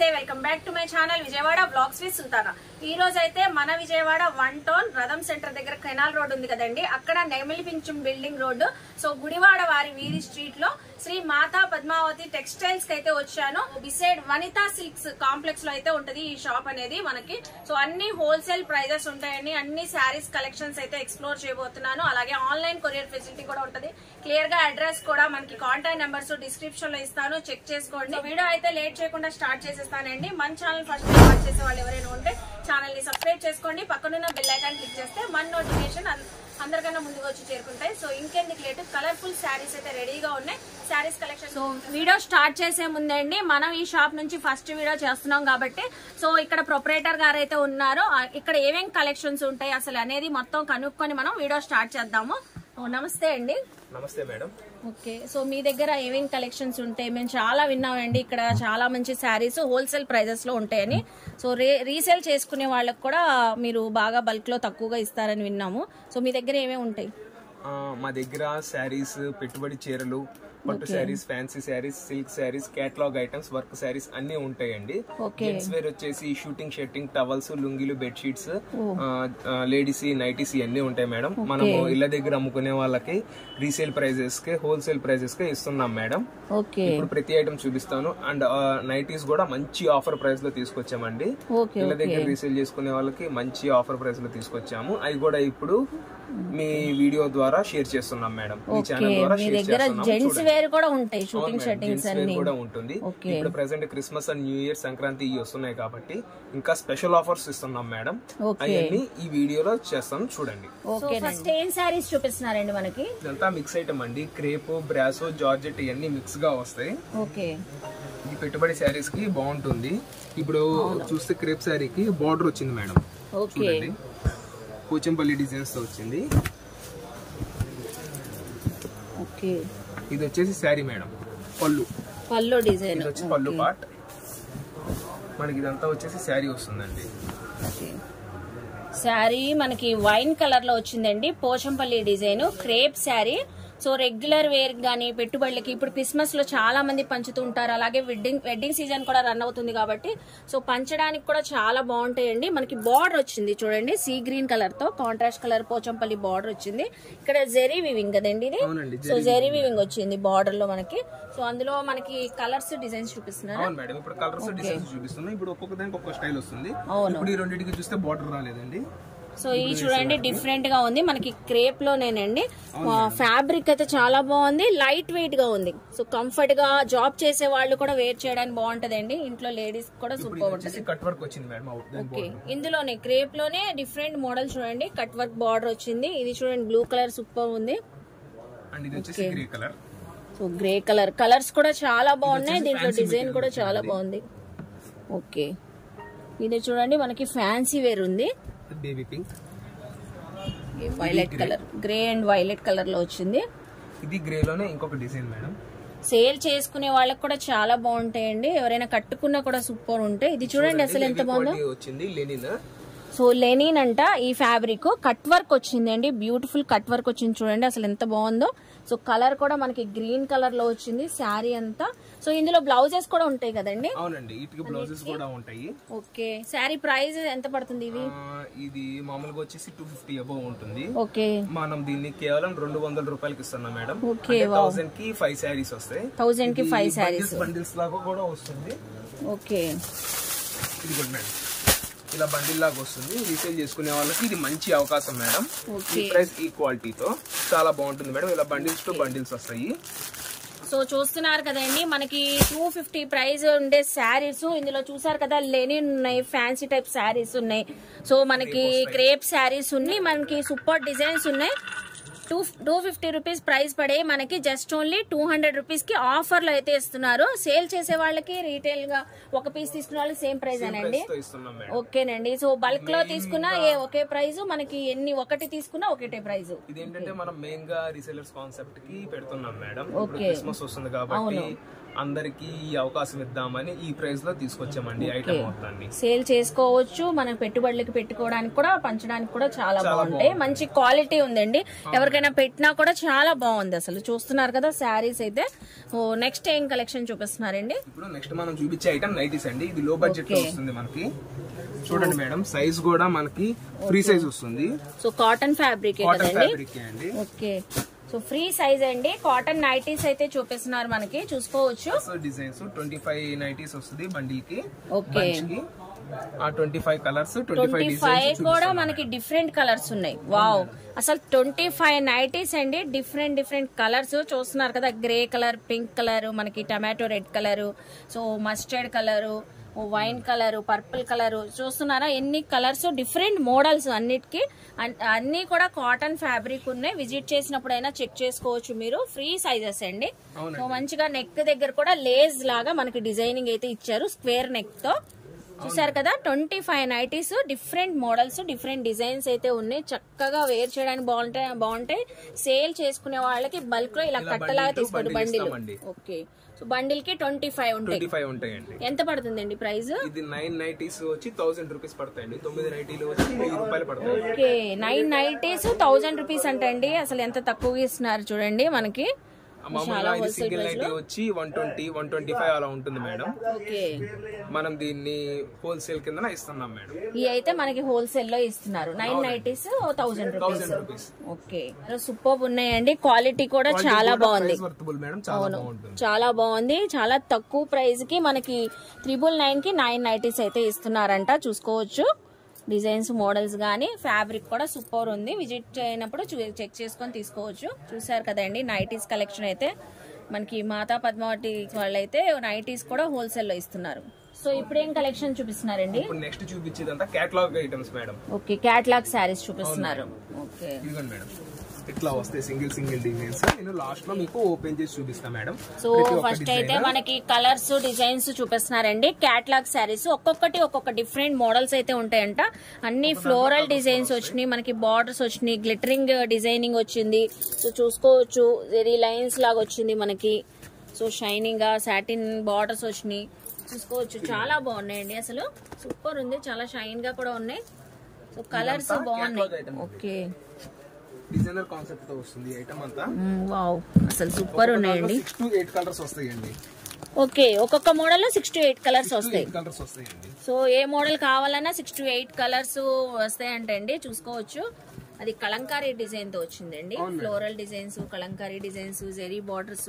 నమస్తే welcome back to my channel Vijayawada blogs with Sultana ఈ రోజు అయితే మన విజయవాడ వన్ టౌన్ రథం సెంటర్ దగ్గర కెనాల్ రోడ్ ఉంది కదండి అక్కడ నెమిలి పింఛం బిల్డింగ్ రోడ్డు సో గుడివాడ వారి వీధి స్ట్రీట్ లో శ్రీ మాతా పద్మావతి టెక్స్టైల్స్ కి అయితే వచ్చాను బిసైడ్ వనితా సిల్క్స్ కాంప్లెక్స్ లో అయితే ఉంటది ఈ షాప్ అనేది మనకి సో అన్ని హోల్సేల్ ప్రైజెస్ ఉంటాయండి అన్ని శారీస్ కలెక్షన్స్ అయితే ఎక్స్ప్లోర్ చేయబోతున్నాను అలాగే ఆన్లైన్ కొరియర్ ఫెసిలిటీ కూడా ఉంటది క్లియర్ గా అడ్రస్ కూడా మనకి కాంటాక్ట్ నెంబర్స్ డిస్క్రిప్షన్ లో ఇస్తాను చెక్ చేసుకోండి వీడియో అయితే లేట్ చేయకుండా స్టార్ట్ చేసేస్తానండి మన ఛానల్ ఫస్ట్ టైం వాచ్ చేసే వాళ్ళు ఎవరైనా ఉంటే ఛానల్ ని సబ్స్క్రైబ్ చేసుకోండి పక్కనున్న బెల్ ఐకాన్ క్లిక్ చేస్తే మన నోటిఫికేషన్ అందరికన్నా ముందుగా వచ్చి చేరుకుంటాయి సో ఇంకెందుకు లేటు కలర్ఫుల్ శారీస్ అయితే రెడీగా ఉన్నాయి saris collection so video start చేసే ముందండి మనం ఈ షాప్ నుంచి ఫస్ట్ వీడియో చేస్తున్నాం కాబట్టి సో ఇక్కడ ప్రొపరేటర్ గారు అయితే ఉన్నారు ఆ, ఇక్కడ ఏమేం కలెక్షన్స్ ఉంటాయి అసలు అనేది మొత్తం కనుక్కొని మనం వీడియో స్టార్ట్ చేద్దాము ఓ, నమస్తే అండి నమస్తే మేడం ఓకే సో మీ దగ్గర ఏమేం కలెక్షన్స్ ఉంటాయి మేము చాలా విన్నామండి ఇక్కడ చాలా మంచి శారీస్ హోల్సేల్ ప్రైజెస్ లో ఉంటాయని సో రే రీసేల్ చేసుకునే వాళ్ళకి కూడా మీరు బాగా బల్క్ లో తక్కువగా ఇస్తారని విన్నాము సో మీ దగ్గర ఏమేమి ఉంటాయి ఆ, మా దగ్గర శారీస్ పెట్టుబడి చీరలు పట్టు saris fancy saris silk saris catalogue items work saris అన్ని ఉంటాయండి ఓకే జెంట్స్ వేర్ వచ్చేసి షూటింగ్ షర్టింగ్ టవల్స్ లుంగీలు బెడ్ షీట్స్ లేడీస్ నైటీస్ ఇవన్నీ ఉంటాయి మేడం మనము ఇళ్ళ దగ్గర అమ్ముకునే వాళ్ళకి రీసేల్ ప్రైజెస్ కి హోల్సేల్ ప్రైజెస్ కి ఇస్తున్నాం మేడం ఓకే ఇప్పుడు ప్రతి ఐటమ్ చూపిస్తాను అండ్ నైటీస్ కూడా మంచి ఆఫర్ ప్రైస్ లో తీసుకొచ్చామండి ఓకే ఇళ్ళ దగ్గర రీసేల్ చేసుకునే వాళ్ళకి మంచి ఆఫర్ ప్రైస్ లో తీసుకొచ్చాము అవి కూడా ఇప్పుడు మీ వీడియో ద్వారా షేర్ చేస్తున్నాం మేడం మీ ఛానల్ ద్వారా మీ షేర్ దగ్గర చేస్తున్నాం జెంట్స్ వేర్ కూడా ఉంటాయి షూటింగ్ షర్టింగ్స్ Jeans wear అన్ని కూడా ఉంటుంది ఓకే. ఇప్పుడు present Christmas and new year Sankranti ఇవి వస్తున్నాయి కాబట్టి ఇంకా స్పెషల్ ఆఫర్స్ ఇస్తున్నాం మేడం ఓకే. అవన్నీ ఈ వీడియోలో చేస్తాను చూడండి ఓకే ఫస్ట్ ఏం శారీస్ చూపిస్తున్నారండి మనకి ఇదంతా మిక్స్ ఐటమ్ అండి క్రేప్ బ్రాసో జార్జెట్ ఇవన్నీ మిక్స్ గా వస్తాయి ఓకే ఇది పెట్టుబడి శారీస్ కి బాగుంటుంది ఇప్పుడు చూస్తే క్రేప్ శారీకి బార్డర్ వచ్చింది మేడం ఓకే చూడండి పోచంపల్లి డిజైన్స్ తో వచ్చింది ఓకే ఇది వచ్చేసి శారీ మేడం పళ్ళు పల్లో డిజైన్ ఇది వచ్చి పళ్ళు పార్ట్ మనకి ఇదంతా వచ్చేసి శారీ వస్తుందండి శారీ మనకి వైన్ కలర్ లో వచ్చిందండి Pochampally design crepe sari so regular wear గానీ పెట్టుబడులకి ఇప్పుడు క్రిస్మస్ లో చాలా మంది పంచుతూ ఉంటారు అలాగే వెడ్డింగ్ వెడ్డింగ్ సీజన్ కూడా రన్ అవుతుంది కాబట్టి సో పంచడానికి కూడా చాలా బాగుంటాయండి మనకి బార్డర్ వచ్చింది చూడండి సీ గ్రీన్ కలర్ తో కాంట్రాస్ట్ కలర్ పోచంపల్లి బార్డర్ వచ్చింది ఇక్కడ జెరీ వివింగ్ కదండి ఇది అవునండి సో జెరీ వివింగ్ వచ్చింది బార్డర్ లో మనకి సో అందులో మనకి కలర్స్ డిజైన్స్ చూపిస్తున్నారు అవును మేడం ఇప్పుడు కలర్స్ డిజైన్స్ చూపిస్తున్నాం ఇప్పుడు ఒక్కొక్క దానికి ఒక్కొక్క స్టైల్ వస్తుంది అవును. ఇప్పుడు ఈ రెండింటికి చూస్తే బార్డర్ రాలేదండి సో ఈ చూడండి డిఫరెంట్ గా ఉంది మనకి క్రేప్ లోనేనండి ఫ్యాబ్రిక్ అయితే చాలా బాగుంది లైట్ వెయిట్ గా ఉంది సో కంఫర్ట్ గా జాబ్ చేసే వాళ్ళు కూడా వేర్ చేయడానికి బాగుంటదండి ఇంట్లో లేడీస్ కూడా ఇప్పుడు సూపర్ ఇది ఉంటుంది వచ్చేసి కట్ వర్క్ వచ్చింది మేడం అవుట్ దాని ఓకే ఇందులోనే క్రేప్ లోనే డిఫరెంట్ మోడల్ చూడండి కట్ వర్క్ బార్డర్ వచ్చింది ఇది చూడండి బ్లూ కలర్ సూపర్ ఉంది అండ్ ఇది వచ్చేసి grey colour so grey colour colours కూడా చాలా బాగున్నాయి దీంట్లో డిజైన్ కూడా చాలా బాగుంది ఓకే ఇది చూడండి మనకి ఫ్యాన్సీ వేర్ ఉంది baby pink violet colour grey and violet colour లో వచ్చింది ఇది గ్రే లోనే ఇంకొక డిజైన్ మేడం సేల్ చేసుకునే వాళ్ళకి కూడా చాలా బాగుంటాయండి ఎవరైనా కట్టుకున్నా కూడా సూపర్ ఉంటాయి ఇది చూడండి అసలు ఎంత బాగుందో Quality వచ్చింది లెనిన్ సో లెనిన్ అంట ఈ ఫ్యాబ్రిక్ కట్ వర్క్ వచ్చిందండి బ్యూటిఫుల్ కట్ వర్క్ వచ్చింది చూడండి అసలు ఎంత బాగుందో సో కలర్ కూడా మనకి గ్రీన్ కలర్ లో వచ్చింది శారీ అంతా సో ఇందులో బ్లౌజెస్ కూడా ఉంటాయి కదండి అవునండి వీటికి బ్లౌజెస్ కూడా ఉంటాయి ఓకే శారీ ప్రైస్ ఎంత పడుతుంది ఇవి ఆ, ఇది మామూలుగా వచ్చేసి టూ ఫిఫ్టీ అబౌవ్ ఉంటుంది ఓకే మనం దీన్ని కేవలం రెండు వందల రూపాయలకి ఇస్తున్నాం మేడం ఓకే థౌసండ్ కి ఫైవ్ శారీస్ వస్తాయి థౌజండ్ కి ఫైవ్ శారీస్ బండిల్స్ లాగా కూడా వస్తుంది ఓకే ఇది కూడా మేడం ఇలా బండిల్ లాగా వస్తుంది రీసేల్ చేసుకునే వాళ్ళకి ఇది మంచి అవకాశం మేడం ఈ ప్రైస్ ఈ క్వాలిటీతో చాలా బాగుంటుంది మేడం ఇలా బండిల్స్ టు బండిల్స్ వస్తాయి సో చూస్తున్నారు కదండి మనకి టూ ఫిఫ్టీ ప్రైస్ ఉండే శారీస్ ఇందులో చూసారు కదా లెనిన్ ఉన్నాయి ఫ్యాన్సీ టైప్ శారీస్ ఉన్నాయి సో మనకి క్రేప్ శారీస్ ఉన్నాయి మనకి సూపర్ డిజైన్స్ ఉన్నాయి two two fifty rupees price పడే మనకి just only two hundred rupees కి ఆఫర్ లో అయితే ఇస్తున్నారు సేల్ చేసే వాళ్ళకి రీటైల్ గా ఒక పీస్ తీసుకున్న వాళ్ళకి సేమ్ ప్రైస్ అనండి తో ఇస్తున్నాం మేడం ఓకేనండి సో బల్క్ లో తీసుకున్నా ఏ ఒకే ప్రైస్ మనకి ఎన్ని ఒకటి తీసుకున్నా ఒకటే ప్రైస్ ఇదేంటంటే మనం మెయిన్ గా రీసెలర్స్ కాన్సెప్ట్ కి పెడుతున్నాం మేడం ఇప్పుడు క్రిస్మస్ వస్తుంది కాబట్టి అందరికి ఈ అవకాశం ఇద్దామని ఈ ప్రైస్ లో తీసుకొచ్చామండి ఐటమ్ మొత్తాన్ని సేల్ చేసుకోవచ్చు మనం పెట్టుబడులకి పెట్టుకోవడానికి కూడా పంచడానికి కూడా చాలా బాగుంటాయి మంచి క్వాలిటీ ఉందండి ఎవరికైనా పెట్టినా కూడా చాలా బాగుంది అసలు చూస్తున్నారు కదా శారీస్ అయితే ఓ నెక్స్ట్ ఏం కలెక్షన్ చూపిస్తున్నారండి ఇప్పుడు నెక్స్ట్ మనం చూపించే ఐటమ్ నైటీస్ అండి ఇది లో బడ్జెట్ లో వస్తుంది మనకి చూడండి మేడం సైజ్ కూడా మనకి ఫ్రీ సైజ్ వస్తుంది సో కాటన్ ఫ్యాబ్రిక్ కాటన్ కదండి ఫ్యాబ్రిక్ అండి ఓకే సో ఫ్రీ సైజ్ అండి కాటన్ నైటీస్ అయితే చూపిస్తున్నారు మనకి చూసుకోవచ్చు so designs twenty five nighties వస్తుంది బండిల్ కి ఓకే bunch కి ఆ twenty five colours twenty five twenty five కూడా మనకి డిఫరెంట్ కలర్స్ ఉన్నాయి వావ్ అసలు ట్వంటీ ఫైవ్ నైటీస్ అండి డిఫరెంట్ డిఫరెంట్ కలర్స్ చూస్తున్నారు కదా గ్రే కలర్ పింక్ కలర్ మనకి tomato red colour so mustard colour wine colour purple colour చూస్తున్నారా ఎన్ని కలర్స్ డిఫరెంట్ మోడల్స్ అన్నిటికీ అన్- అన్ని కూడా కాటన్ ఫ్యాబ్రిక్ ఉన్నాయి విజిట్ చేసినప్పుడైనా చెక్ చేసుకోవచ్చు మీరు ఫ్రీ సైజెస్ అండి అవునండి. సో మంచిగా నెక్ దగ్గర కూడా లేస్ లాగా మనకి డిజైనింగ్ అయితే ఇచ్చారు స్క్వేర్ నెక్ తో చూసారు కదా twenty five nighties different models different designs అయితే ఉన్నాయి చక్కగా వేర్ చేయడానికి బాగుంటాయి బాగుంటాయి సేల్ చేసుకునే వాళ్ళకి బల్క్ లో ఇలా ఇలా కట్టలాగా bundle to తీసుకోండి bundle బండిల్ ఇస్తామండి. ఓకే సో బండిల్ కి ట్వంటీ ఫైవ్ ఉంటాయి ట్వంటీ ఫైవ్ ఉంటాయండి ఎంత పడుతుందండి ప్రైస్ ఇది నైన్ నైటీస్ వచ్చి థౌసండ్ రూపీస్ పడతాయండి తొమ్మిది నైటీలు వచ్చి వెయ్యి రూపాయలు పడతాయి okay nine nighties thousand rupees అంటండి అసలు ఎంత తక్కువగా ఇస్తున్నారు చూడండి మనకి మామూలుగా ఇది సింగిల్ నైటీ వచ్చి one twenty one twenty five అలా ఉంటుంది మేడం ఓకే మనం దీన్ని హోల్సేల్ కింద ఇస్తున్నాం మేడం ఇవి అయితే మనకి హోల్సేల్ లో ఇస్తున్నారు nine nighties thousand rupees thousand rupees okay super ఉన్నాయండి క్వాలిటీ కూడా చాలా బాగుంది వర్తబుల్ మేడం చాలా బాగుంటుంది చాలా బాగుంది చాలా తక్కువ ప్రైస్ కి మనకి త్రిబుల్ నైన్ కి నైన్ నైటీస్ అయితే ఇస్తున్నారంట చూసుకోవచ్చు డిజైన్స్ మోడల్స్ గానీ ఫ్యాబ్రిక్ కూడా సూపర్ ఉంది విజిట్ అయినప్పుడు చెక్ చేసుకొని తీసుకోవచ్చు చూసారు కదండి నైటీస్ కలెక్షన్ అయితే మనకి మాతా పద్మావతి వాళ్ళైతే నైటీస్ కూడా హోల్సేల్ లో ఇస్తున్నారు సో ఇప్పుడు ఏం కలెక్షన్ చూపిస్తున్నారండి ఇప్పుడు నెక్స్ట్ చూపించేదంతా catalogue items madam okay catalogue saris చూపిస్తున్నారు ఓకే ఇదిగోండి మేడం ఇట్లా వస్తాయి సింగిల్ సింగిల్ డిజైన్స్ నేను లాస్ట్ లో మీకు ఓపెన్ చేసి చూపిస్తా మేడం సో ఫస్ట్ అయితే మనకి కలర్స్ డిజైన్స్ చూపిస్తున్నారండి క్యాట్లాగ్ శారీస్ ఒక్కొక్కటి ఒక్కొక్క డిఫరెంట్ మోడల్స్ అయితే ఉంటాయంట అన్ని ఫ్లోరల్ డిజైన్స్ వచ్చినాయి మనకి బార్డర్స్ వచ్చినాయి గ్లిటరింగ్ డిజైనింగ్ వచ్చింది సో చూసుకోవచ్చు వెరీ లైన్స్ లాగా వచ్చింది మనకి సో షైనింగ్ గా సాటిన్ బార్డర్స్ వచ్చినాయి చూసుకోవచ్చు చాలా బాగున్నాయండి అసలు సూపర్ ఉంది చాలా షైన్ గా కూడా ఉన్నాయి సో కలర్స్ బాగున్నాయి ఓకే డిజైనర్ కాన్సెప్ట్ తో వస్తుంది ఐటమ్ అంతా వావ్ అసలు సూపర్ ఉన్నాయండి సిక్స్ టు ఎయిట్ కలర్స్ వస్తాయండి ఓకే ఒక్కొక్క మోడల్ లో సిక్స్ టు ఎయిట్ కలర్స్ వస్తాయి ఎయిట్ కలర్స్ వస్తాయండి సో ఏ మోడల్ కావాలన్నా సిక్స్ టు ఎయిట్ కలర్స్ వస్తాయంటండి చూసుకోవచ్చు అది కలంకారీ డిజైన్ తో వచ్చిందండి floral designs Kalamkari designs zari borders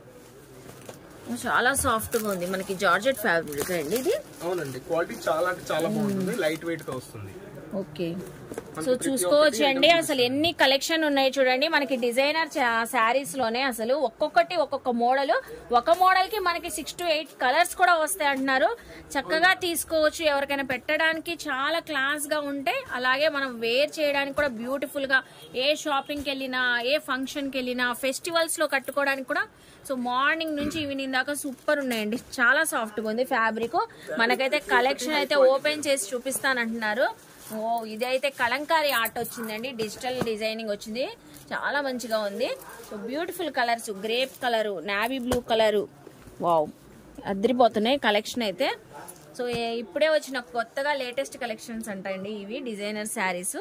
చాలా సాఫ్ట్ గా ఉంది మనకి జార్జెట్ ఫ్యాబ్రిక్ అండి ఇది అవునండి క్వాలిటీ చాలా అంటే చాలా బాగుంటుంది లైట్ వెయిట్ తో వస్తుంది ఓకే సో చూసుకోవచ్చు అండి అసలు ఎన్ని కలెక్షన్ ఉన్నాయి చూడండి మనకి డిజైనర్ శారీస్ లోనే అసలు ఒక్కొక్కటి ఒక్కొక్క మోడల్ ఒక మోడల్ కి మనకి సిక్స్ టు ఎయిట్ కలర్స్ కూడా వస్తాయి అంటున్నారు చక్కగా తీసుకోవచ్చు ఎవరికైనా పెట్టడానికి చాలా క్లాస్ గా ఉంటే అలాగే మనం వేర్ చేయడానికి కూడా బ్యూటిఫుల్ గా ఏ షాపింగ్ కి వెళ్ళినా ఏ ఫంక్షన్ కి వెళ్ళినా ఫెస్టివల్స్ లో కట్టుకోవడానికి కూడా సో మార్నింగ్ నుంచి ఈవినింగ్ దాకా సూపర్ ఉన్నాయండి చాలా సాఫ్ట్ గా ఉంది ఫ్యాబ్రిక్ మనకైతే కలెక్షన్ అయితే ఓపెన్ చేసి చూపిస్తానంటున్నారు ఓ ఇదైతే కలంకారీ ఆర్ట్ వచ్చిందండి డిజిటల్ డిజైనింగ్ వచ్చింది చాలా మంచిగా ఉంది so beautiful colours grape colour navy blue colour wow అద్దరిపోతున్నాయి కలెక్షన్ అయితే సో ఏ- ఇప్పుడే వచ్చిన కొత్తగా లేటెస్ట్ కలెక్షన్స్ అంటండి ఇవి డిజైనర్ శారీస్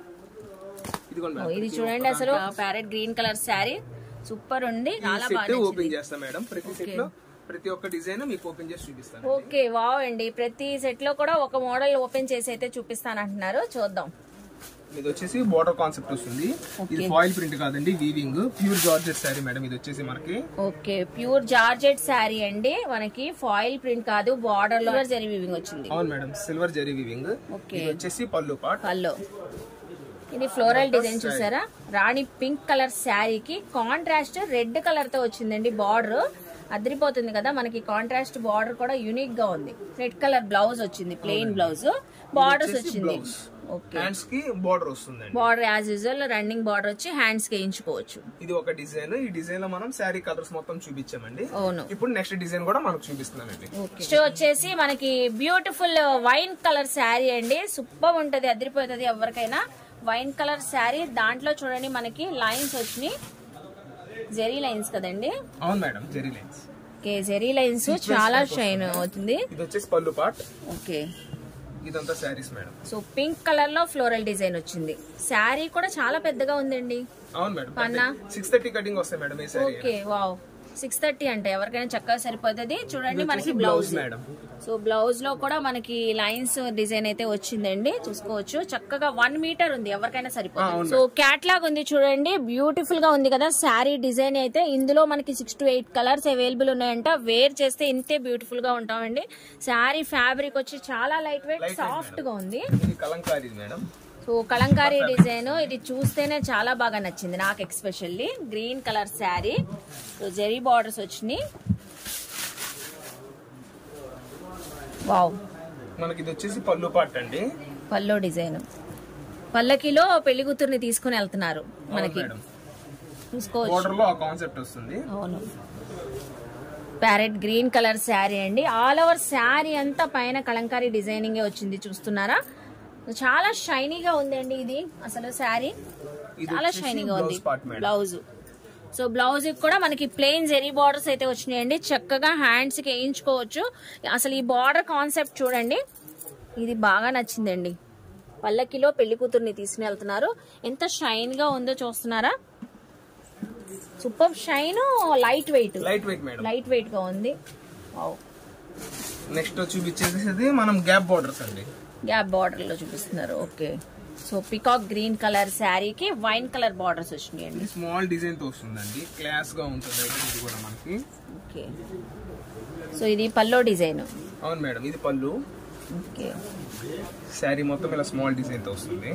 ఇదిగోండి ఓ, ఇది చూడండి అసలు parrot green colour sari super ఉంది చాలా బాగా సెట్ నచ్చింది ఓపెన్ చేస్తాం మేడం ప్రతి సెట్ లో ప్రతి ఒక్క డిజైన్ మీకు ఓపెన్ చేసి చూపిస్తాను ఓకే వావ్ అండి ప్రతి సెట్ లో కూడా ఒక మోడల్ ఓపెన్ చేసి అయితే చూపిస్తానంటున్నారు చూద్దాం ఇది వచ్చేసి బోర్డర్ కాన్సెప్ట్ వస్తుంది ఇది ఫాయిల్ ప్రింట్ కాదండి weaving pure georgette sari madam ఇది వచ్చేసి మనకి ఓకే ప్యూర్ జార్జెట్ శారీ అండి మనకి ఫాయిల్ ప్రింట్ కాదు బార్డర్ లో జరీ వీవింగ్ వచ్చింది అవును madam silver zari weaving okay. ఇది వచ్చేసి పళ్ళు పాట్ పల్లో ఇది ఫ్లోరల్ డిజైన్ చూసారా రాణి పింక్ కలర్ శారీకి కాంట్రాస్ట్ రెడ్ కలర్ తో వచ్చిందండి బార్డర్ అదిరిపోతుంది కదా మనకి కాంట్రాస్ట్ బార్డర్ కూడా యూనిక్ గా ఉంది రెడ్ కలర్ బ్లౌజ్ వచ్చింది ప్లెయిన్ బ్లౌజ్ బార్డర్స్ వచ్చింది ఓకే హ్యాండ్స్ కి బోర్డర్ వస్తుందండి border as usual running border వచ్చి హ్యాండ్స్ కి వేయించుకోవచ్చు ఇది ఒక డిజైన్ ఈ డిజైన్ లో మనం శారీ కలర్స్ మొత్తం చూపించామండి అవును ఇప్పుడు నెక్స్ట్ డిజైన్ కూడా మనకు చూపిస్తున్నానండి నెక్స్ట్ వచ్చేసి మనకి బ్యూటిఫుల్ వైన్ కలర్ శారీ అండి సూపర్ ఉంటది అదిరిపోతుంది ఎవరికైనా వైన్ కలర్ శారీ దాంట్లో చూడండి మనకి లైన్స్ వచ్చినాయి జెరీ లైన్స్ కదండి అవును madam zari lines okay zari lines చాలా షైన్ అవుతుంది ఇది వచ్చేసి పళ్ళు పార్ట్ ఓకే ఇదంతా saris madam so pink colour లో ఫ్లోరల్ డిజైన్ వచ్చింది శారీ కూడా చాలా పెద్దగా ఉందండి అవును మేడం పన్నా? సిక్స్ థర్టీ కటింగ్ వస్తాయి మేడం ఈ sari okay wow six thirty అంటే ఎవరికైనా చక్కగా సరిపోతుంది చూడండి మనకి బ్లౌజ్ మేడం సో బ్లౌజ్ లో కూడా మనకి లైన్స్ డిజైన్ అయితే వచ్చిందండి చూసుకోవచ్చు చక్కగా వన్ మీటర్ ఉంది ఎవరికైనా సరిపోతుంది సో క్యాట్లాగ్ ఉంది చూడండి బ్యూటిఫుల్ గా ఉంది కదా శారీ డిజైన్ అయితే ఇందులో మనకి six to eight colours available ఉన్నాయంట వేర్ చేస్తే ఇంతే బ్యూటిఫుల్ గా ఉంటామండి శారీ ఫ్యాబ్రిక్ వచ్చి చాలా లైట్ వెయిట్ సాఫ్ట్ గా ఉంది ఇది Kalamkari madam so Kalamkari design ఇది చూస్తేనే చాలా బాగా నచ్చింది నాకు especially green colour sari so zari borders వచ్చినాయి వావ్ మనకి ఇది వచ్చేసి పళ్ళు పార్ట్ అండి పల్లో డిజైన్ పల్లకిలో పెళ్లి కూతుర్ని తీసుకుని వెళ్తున్నారు మనకి మేడం చూసుకోవచ్చు బోర్డర్ లో ఆ కాన్సెప్ట్ వస్తుంది అవును ప్యారెట్ గ్రీన్ కలర్ శారీ అండి ఆల్ ఓవర్ శారీ అంతా పైన కలంకారీ డిజైనింగ్ వచ్చింది చూస్తున్నారా చాలా షైనీగా ఉందండి ఇది అసలు శారీ ఇది చాలా వచ్చేసి షైనీగా ఉంది blouse part madam. Blouse so blouse కూడా మనకి ప్లెయిన్ జెరీ బార్డర్స్ అయితే వచ్చినాయండి చక్కగా హ్యాండ్స్ కి వేయించుకోవచ్చు అసలు ఈ బార్డర్ కాన్సెప్ట్ చూడండి ఇది బాగా నచ్చిందండి పల్లకిలో పెళ్లి కూతుర్ని తీసుకుని వెళ్తున్నారు ఎంత షైన్ గా ఉందో చూస్తున్నారా super shine light weight light weight madam light weight గా ఉంది నెక్స్ట్ చూపించేది మనం గ్యాప్ బోర్డర్స్ అండి గ్యాప్ బార్డర్ లో చూపిస్తున్నారు okay so peacock green colour శారీకి వైన్ కలర్ బార్డర్స్ వచ్చినాయండి ఇది స్మాల్ డిజైన్ తో వస్తుందండి క్లాస్ గా ఉంటుంది ఐటమ్ ఇది కూడా మనకి ఓకే సో ఇది పల్లో డిజైన్ అవును మేడం ఇది పళ్ళు ఓకే శారీ మొత్తం ఇలా స్మాల్ డిజైన్ తో వస్తుంది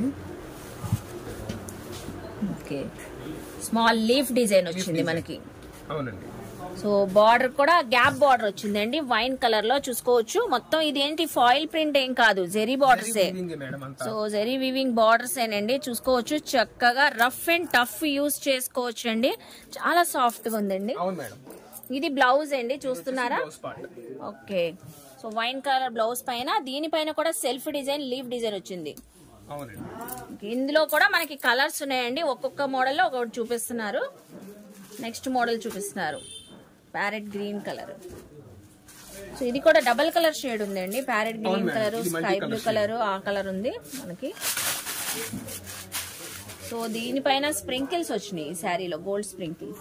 ఓకే స్మాల్ లీఫ్ డిజైన్ వచ్చింది design. మనకి అవునండి సో బార్డర్ కూడా గ్యాప్ బార్డర్ వచ్చిందండి వైన్ కలర్ లో చూసుకోవచ్చు మొత్తం ఇది ఏంటి ఫాయిల్ ప్రింట్ ఏం కాదు జెరీ బార్డర్స్ వీవింగ్ మేడం అంతా సో జెరీ వీవింగ్ బార్డర్స్ ఏనండి చూసుకోవచ్చు చక్కగా రఫ్ అండ్ టఫ్ యూస్ చేసుకోవచ్చు అండి చాలా సాఫ్ట్ గా ఉందండి అవును మేడం ఇది బ్లౌజ్ అండి చూస్తున్నారా blouse part okay so wine colour blouse పైన దీనిపైన కూడా సెల్ఫ్ డిజైన్ లీఫ్ డిజైన్ వచ్చింది అవునండి ఇందులో కూడా మనకి కలర్స్ ఉన్నాయండి ఒక్కొక్క మోడల్ లో ఒకటి చూపిస్తున్నారు నెక్స్ట్ మోడల్ చూపిస్తున్నారు ప్యారెట్ గ్రీన్ కలర్ సో ఇది కూడా డబల్ కలర్ షేడ్ ఉందండి ప్యారెట్ గ్రీన్ మేడం. కలర్ ఇది multi sky colour blue colour ఆ కలర్ ఉంది మనకి సో దీనిపైన స్ప్రింకిల్స్ వచ్చినాయి ఈ శారీలో గోల్డ్ స్ప్రింకిల్స్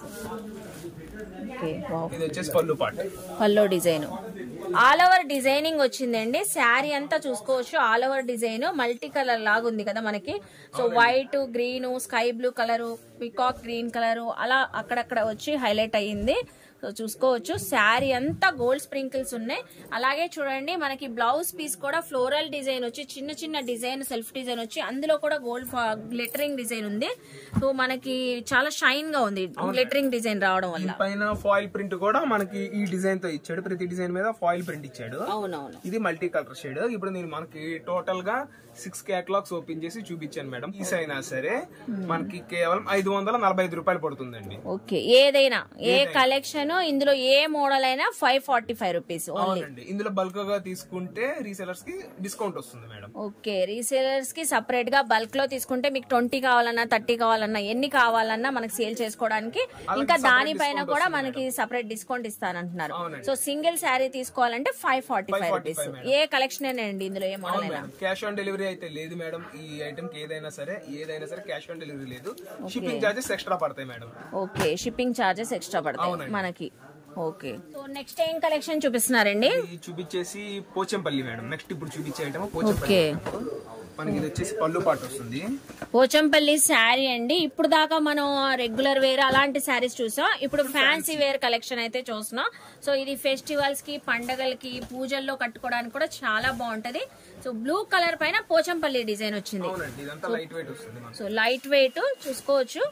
ఓకే వావ్ ఇది వచ్చేసి పళ్ళు పార్ట్ పల్లో డిజైన్ ఆల్ ఓవర్ డిజైనింగ్ వచ్చిందండి శారీ అంతా చూసుకోవచ్చు ఆల్ ఓవర్ డిజైన్ మల్టీ కలర్ లాగా ఉంది కదా మనకి so white green sky blue colour peacock green colour అలా అక్కడక్కడ వచ్చి హైలైట్ అయ్యింది సో చూసుకోవచ్చు శారీ అంతా గోల్డ్ స్ప్రింకిల్స్ ఉన్నాయి అలాగే చూడండి మనకి బ్లౌజ్ పీస్ కూడా ఫ్లోరల్ డిజైన్ వచ్చి చిన్న చిన్న డిజైన్ సెల్ఫ్ డిజైన్ వచ్చి అందులో కూడా గోల్డ్ గ్లిటరింగ్ డిజైన్ ఉంది సో మనకి చాలా షైన్ గా ఉంది గ్లిటరింగ్ డిజైన్ రావడం వల్ల పైన ఫాయిల్ ప్రింట్ కూడా మనకి ఈ డిజైన్ తో ఇచ్చాడు ప్రతి డిజైన్ మీద ఫాయిల్ ప్రింట్ ఇచ్చాడు అవునవును ఇది మల్టీ కలర్ షేడ్ ఇప్పుడు నేను మనకి టోటల్ గా సిక్స్ కేటలాగ్స్ ఓపెన్ చేసి చూపించాను మేడం పీస్ అయినా సరే మనకి కేవలం ఐదు వందల నలభై ఐదు రూపాయలు పడుతుందండి ఓకే ఏదైనా ఏ కలెక్షన్ ఇందులో ఏ మోడల్ అయినా five forty five rupees only అవునండి ఇందులో బల్క్ గా తీసుకుంటే రీసెలర్స్ కి డిస్కౌంట్ వస్తుంది మేడం ఓకే రీసేలర్స్ కి సపరేట్ గా బల్క్ లో తీసుకుంటే మీకు ట్వంటీ కావాలన్నా థర్టీ కావాలన్నా ఎన్ని కావాలన్నా మనకి సేల్ చేసుకోవడానికి ఇంకా దానిపైన కూడా మనకి సపరేట్ డిస్కౌంట్ ఇస్తానంటున్నారు అవునండి. సో సింగిల్ శారీ తీసుకోవాలంటే five forty five 545 rupees madam. ఏ కలెక్షన్ అండి ఇందులో ఏ మోడల్ అవును అయినా మేడం క్యాష్ ఆన్ డెలివరీ అయితే లేదు మేడం ఈ ఐటమ్ కి ఏదైనా సరే ఏదైనా సరే క్యాష్ ఆన్ డెలివరీ లేదు షిప్పింగ్ చార్జెస్ ఎక్స్ట్రా పడతాయి madam okay shipping charges extra పడతాయి అవునండి. మనకి ఓకే సో నెక్స్ట్ ఏం కలెక్షన్ చూపిస్తున్నారండి ఇది చూపించేసి పోచంపల్లి మేడం నెక్స్ట్ ఇప్పుడు చూపించే ఐటమ్ పోచంపల్లి ఓకే మనకి ఇది వచ్చేసి పళ్ళు పాటు వస్తుంది పోచంపల్లి శారీ అండి ఇప్పుడు దాకా మనం రెగ్యులర్ వేర్ అలాంటి శారీస్ చూసాం ఇప్పుడు ఫ్యాన్సీ వేర్ కలెక్షన్ అయితే చూస్తున్నాం సో ఇది ఫెస్టివల్స్ కి పండగలకి పూజల్లో కట్టుకోవడానికి కూడా చాలా బాగుంటది సో బ్లూ కలర్ పైన పోచంపల్లి డిజైన్ వచ్చింది అవునండి ఇదంతా లైట్ వెయిట్ వస్తుంది మనకి సో లైట్ వెయిట్ చూసుకోవచ్చు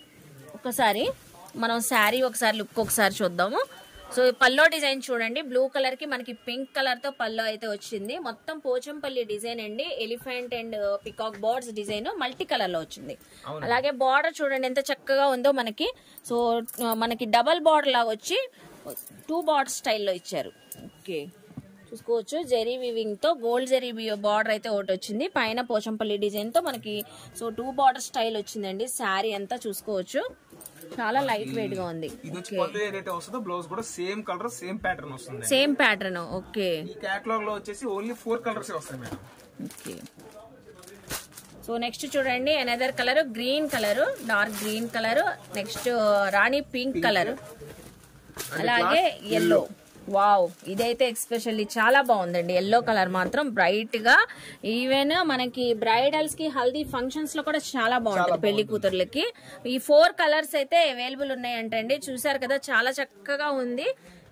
ఒకసారి మనం శారీ ఒకసారి లుక్ ఒకసారి చూద్దాము సో ఈ పల్లో డిజైన్ చూడండి బ్లూ కలర్ కి మనకి పింక్ కలర్ తో పల్లో అయితే వచ్చింది మొత్తం పోచంపల్లి డిజైన్ అండి elephant and peacock birds design multi colour లో వచ్చింది అలాగే బార్డర్ చూడండి ఎంత చక్కగా ఉందో మనకి సో ఆ, మనకి డబల్ బార్డర్ లాగా వచ్చి టూ బార్డర్ స్టైల్లో ఇచ్చారు ఓకే చూసుకోవచ్చు జెరీ వివింగ్ తో గోల్డ్ జెరీ బార్డర్ అయితే ఒకటి వచ్చింది పైన పోచంపల్లి డిజైన్ తో మనకి సో టూ బార్డర్ స్టైల్ వచ్చిందండి శారీ అంతా చూసుకోవచ్చు చాలా లైట్ వెయిట్ గా ఉంది ఇది వచ్చి పళ్ళు ఏదైతే వస్తుందో బ్లౌజ్ కూడా సేమ్ కలర్ సేమ్ ప్యాటర్న్ వస్తుంది సేమ్ ప్యాటర్న్ ఓకే ఈ క్యాటలాగ్ లో వచ్చేసి ఓన్లీ ఫోర్ కలర్స్ వస్తాయి మేడం ఓకే సో నెక్స్ట్ చూడండి another colour green colour dark green colour next rani pink colour అలాగే ఎల్లో వావ్ ఇదైతే ఎక్స్పెషల్లీ చాలా బాగుందండి ఎల్లో కలర్ మాత్రం బ్రైట్ గా ఈవెన్ మనకి బ్రైడల్స్ కి హల్దీ ఫంక్షన్స్ లో కూడా చాలా బాగుంటుంది పెళ్లి కూతుర్లకి ఈ ఫోర్ కలర్స్ అయితే అవైలబుల్ ఉన్నాయంటండి చూసారు కదా చాలా చక్కగా ఉంది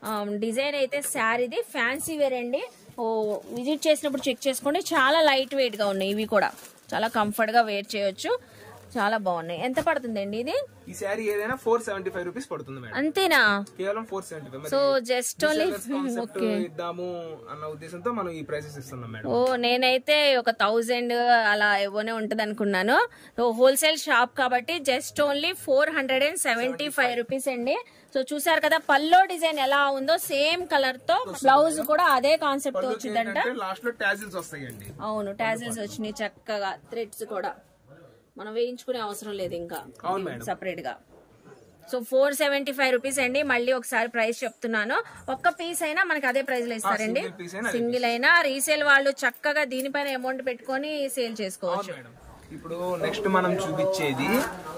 డిజైన్ అయితే శారీది ఫ్యాన్సీ వేర్ అండి ఓ విజిట్ చేసినప్పుడు చెక్ చేసుకోండి చాలా లైట్ వెయిట్ గా ఉన్నాయి ఇవి కూడా చాలా కంఫర్ట్ గా వేర్ చేయొచ్చు చాలా బాగున్నాయి ఎంత పడుతుందండి ఇది ఈ శారీ ఏదైనా ఫోర్ సెవెంటీ ఫైవ్ రూపీస్ పడుతుంది మేడం అంతేనా కేవలం four seventy five so just only concept ఇద్దాము అన్న ఉద్దేశంతో మనం ఈ ప్రైసెస్ ఇస్తున్నాం మేడం ఓ నేనైతే ఒక థౌజండ్ అలా ఇవ్వనే ఉంటది అనుకున్నాను సో హోల్సేల్ షాప్ కాబట్టి just only four hundred and seventy five rupees అండి సో చూసారు కదా పల్లో డిజైన్ ఎలా ఉందో సేమ్ కలర్ తో బ్లౌజ్ కూడా అదే కాన్సెప్ట్ తో వచ్చిందంట లాస్ట్ లో టాజిల్స్ వస్తాయండి అవును టాజిల్స్ వచ్చినాయి చక్కగా థ్రెడ్స్ కూడా మనం వేయించుకునే అవసరం లేదు ఇంకా అవును మేడం సపరేట్ గా so four seventy five rupees అండి మళ్ళీ ఒకసారి ప్రైస్ చెప్తున్నాను ఒక్క పీస్ అయినా మనకి అదే ప్రైస్ లో ఇస్తారండి సింగిల్ పీస్ అయినా సింగిల్ అయినా రీసేల్ వాళ్ళు చక్కగా దీనిపైన అమౌంట్ పెట్టుకొని సేల్ చేసుకోవచ్చు మేడం ఇప్పుడు నెక్స్ట్ మనం చూపించేది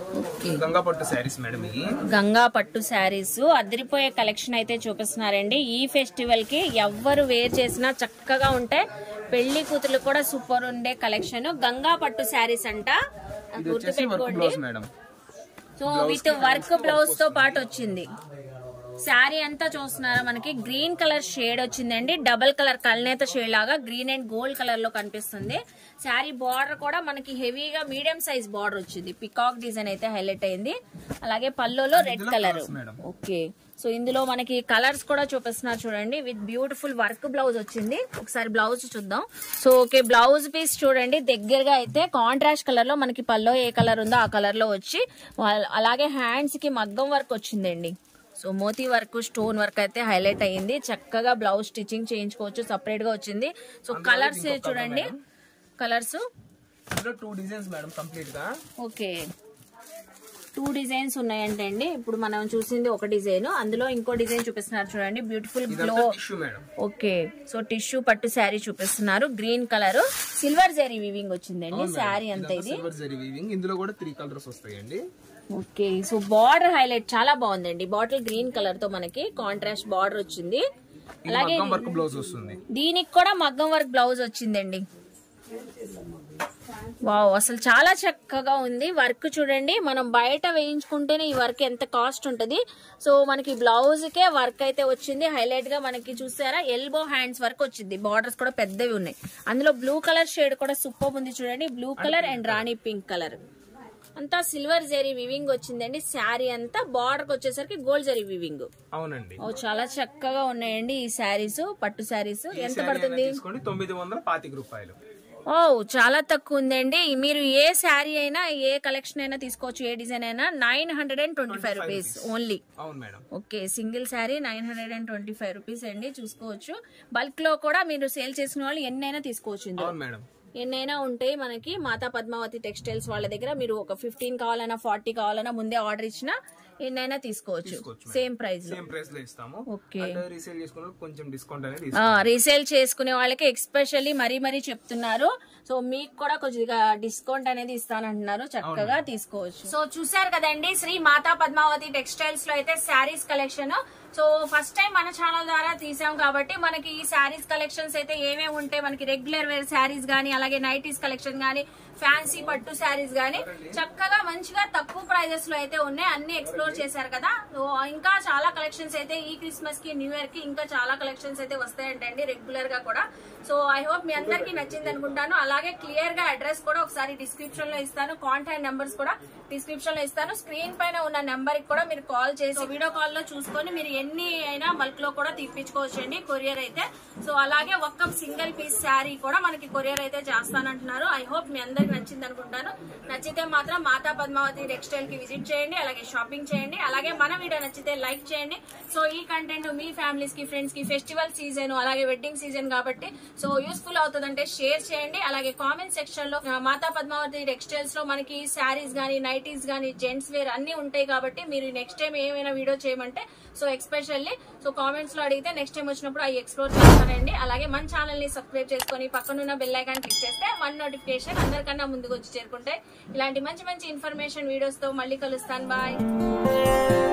గంగా పట్టు శారీస్ మేడం ఇవి గంగా పట్టు శారీస్ అదిరిపోయే కలెక్షన్ అయితే చూపిస్తున్నారండి ఈ ఫెస్టివల్ కి ఎవ్వరు వేర్ చేసినా చక్కగా ఉంటాయి పెళ్లి కూతురు కూడా సూపర్ ఉండే కలెక్షన్ గంగా పట్టు శారీస్ అంట ఇది గుర్తు వచ్చేసి వర్క్ పెట్టుకోండి blouse madam so with work blouse తో పాటు వచ్చింది శారీ అంతా చూస్తున్నారా మనకి గ్రీన్ కలర్ షేడ్ వచ్చిందండి డబల్ కలర్ కల్నేత షేడ్ లాగా గ్రీన్ అండ్ గోల్డ్ కలర్ లో కనిపిస్తుంది శారీ బార్డర్ కూడా మనకి హెవీగా మీడియం సైజ్ బార్డర్ వచ్చింది పికాక్ డిజైన్ అయితే హైలైట్ అయింది అలాగే పల్లోలో red colour madam okay so ఇందులో మనకి కలర్స్ కూడా చూపిస్తున్నారు చూడండి విత్ బ్యూటిఫుల్ వర్క్ బ్లౌజ్ వచ్చింది ఒకసారి బ్లౌజ్ చూద్దాం సో ఓకే బ్లౌజ్ పీస్ చూడండి దగ్గరగా అయితే కాంట్రాస్ట్ కలర్ లో మనకి పల్లో ఏ కలర్ ఉందో ఆ కలర్ లో వచ్చి వా- అలాగే హ్యాండ్స్ కి మగ్గం వర్క్ వచ్చిందండి సో మోతీ వర్క్ స్టోన్ వర్క్ అయితే హైలైట్ అయ్యింది చక్కగా బ్లౌజ్ స్టిచ్చింగ్ చేయించుకోవచ్చు సపరేట్ గా వచ్చింది సో కలర్స్ చూడండి కలర్స్ ఇందులో టూ డిజైన్స్ మేడం కంప్లీట్ గా ఓకే టూ డిజైన్స్ ఉన్నాయంటే అండి ఇప్పుడు మనం చూసింది ఒక డిజైన్ అందులో ఇంకో డిజైన్ చూపిస్తున్నారు చూడండి బ్యూటిఫుల్ గ్లో ఇదంతా tissue madam okay so tissue పట్టు శారీ చూపిస్తున్నారు green colour silver zari weaving వచ్చిందండి శారీ అంతా ఇది సిల్వర్ జరీ వీవింగ్ ఇందులో కూడా త్రీ కలర్స్ వస్తాయండి ఓకే సో బార్డర్ హైలైట్ చాలా బాగుందండి బాటిల్ గ్రీన్ కలర్ తో మనకి కాంట్రాస్ట్ బార్డర్ వచ్చింది ఇది అలాగే మగ్గం వర్క్ బ్లౌజ్ వస్తుంది దీనికి కూడా మగ్గం వర్క్ బ్లౌజ్ వచ్చిందండి వావ్ అసలు చాలా చక్కగా ఉంది వర్క్ చూడండి మనం బయట వేయించుకుంటేనే ఈ వర్క్ ఎంత కాస్ట్ ఉంటది సో మనకి బ్లౌజ్ కే వర్క్ అయితే వచ్చింది హైలైట్ గా మనకి చూసారా ఎల్బో హ్యాండ్స్ వర్క్ వచ్చింది బార్డర్స్ కూడా పెద్దవి ఉన్నాయి అందులో బ్లూ కలర్ షేడ్ కూడా సూపర్ ఉంది చూడండి blue colour and rani pink colour అంతా సిల్వర్ జరీ వివింగ్ వచ్చిందండి శారీ అంతా బార్డర్ కి వచ్చేసరికి గోల్డ్ జరీ వివింగ్ అవునండి ఓ చాలా చక్కగా ఉన్నాయండి ఈ శారీస్ పట్టు శారీస్ ఎంత శారీ పడుతుంది అయినా తీసుకోండి తొమ్మిది వందల పాతిక రూపాయలు ఓ చాలా తక్కువ ఉందండి మీరు ఏ శారీ అయినా ఏ కలెక్షన్ అయినా తీసుకోవచ్చు ఏ డిజైన్ అయినా nine hundred and twenty five rupees only అవును madam okay single sari nine hundred and twenty five rupees అండి చూసుకోవచ్చు బల్క్ లో కూడా మీరు సేల్ చేసిన వాళ్ళు ఎన్నైనా తీసుకోవచ్చు ఇందులో అవును మేడం ఎన్నైనా ఉంటాయి మనకి మాతా పద్మావతి టెక్స్టైల్స్ వాళ్ళ దగ్గర మీరు ఒక ఫిఫ్టీన్ కావాలన్నా ఫార్టీ కావాలన్నా ముందే ఆర్డర్ ఇచ్చినా ఎన్నైనా తీసుకోవచ్చు సేమ్ ప్రైస్ లో సేమ్ ప్రైస్ లో ఇస్తాము ఓకే అంటే రీసేల్ చేసుకున్న వాళ్ళకి కొంచెం డిస్కౌంట్ అనేది ఆ, రీసేల్ చేసుకునే వాళ్ళకి ఎక్స్పెషల్లీ మరీ మరీ చెప్తున్నారు సో మీకు కూడా కొద్దిగా డిస్కౌంట్ అనేది ఇస్తానంటున్నారు చక్కగా తీసుకోవచ్చు సో చూసారు కదండి శ్రీ మాతా పద్మావతి టెక్స్టైల్స్ లో అయితే saris collection so first time మన ఛానల్ ద్వారా తీసాం కాబట్టి మనకి ఈ శారీస్ కలెక్షన్స్ అయితే ఏమేమి ఉంటాయి మనకి రెగ్యులర్ వేర్ శారీస్ గానీ అలాగే నైటీస్ కలెక్షన్ గానీ ఫ్యాన్సీ పట్టు శారీస్ గానీ చక్కగా మంచిగా తక్కువ ప్రైజెస్ లో అయితే ఉన్నాయి అన్ని ఎక్స్ప్లోర్ చేశారు కదా సో ఇంకా చాలా కలెక్షన్స్ అయితే ఈ క్రిస్మస్ కి న్యూ ఇయర్ కి ఇంకా చాలా కలెక్షన్స్ అయితే వస్తాయంటండి రెగ్యులర్ గా కూడా సో ఐ హోప్ మీ అందరికీ నచ్చింది అనుకుంటాను అలాగే క్లియర్ గా అడ్రస్ కూడా ఒకసారి డిస్క్రిప్షన్ లో ఇస్తాను కాంటాక్ట్ నెంబర్స్ కూడా డిస్క్రిప్షన్ లో ఇస్తాను స్క్రీన్ పైన ఉన్న నెంబర్ కి కూడా మీరు కాల్ చేసి వీడియో కాల్ లో చూసుకొని మీరు ఎన్ని అయినా బల్క్ లో కూడా తీపించుకోవచ్చండి కొరియర్ అయితే సో అలాగే ఒక్క సింగిల్ పీస్ శారీ కూడా మనకి కొరియర్ అయితే చేస్తానంటున్నారు ఐ హోప్ మీ అందరికి నచ్చింది అనుకుంటాను నచ్చితే మాత్రం మాతా పద్మావతి టెక్స్టైల్ కి విజిట్ చేయండి అలాగే షాపింగ్ చేయండి అలాగే మన వీడియో నచ్చితే లైక్ చేయండి సో ఈ కంటెంట్ మీ ఫ్యామిలీస్ కి ఫ్రెండ్స్ కి ఫెస్టివల్ సీజన్ అలాగే వెడ్డింగ్ సీజన్ కాబట్టి సో యూస్ఫుల్ అవుతుందంటే షేర్ చేయండి అలాగే కామెంట్ సెక్షన్ లో ఆ, మాతా పద్మావతి టెక్స్టైల్స్ లో మనకి శారీస్ గానీ నైటీస్ గానీ జెంట్స్ వేర్ అన్ని ఉంటాయి కాబట్టి మీరు నెక్స్ట్ టైం ఏమైనా వీడియో చేయమంటే సో ఎక్స్పెషల్లీ సో కామెంట్స్ లో అడిగితే నెక్స్ట్ టైం వచ్చినప్పుడు అవి ఎక్స్ప్లోర్ చేస్తానండి అలాగే మన ఛానల్ ని సబ్స్క్రైబ్ చేసుకొని పక్కనున్న బెల్ ఐకాన్ క్లిక్ చేస్తే వన్ నోటిఫికేషన్ అందరికన్నా ముందుకు వచ్చి చేరుకుంటాయి ఇలాంటి మంచి మంచి ఇన్ఫర్మేషన్ వీడియోస్ తో మళ్ళీ కలుస్తాను బాయ్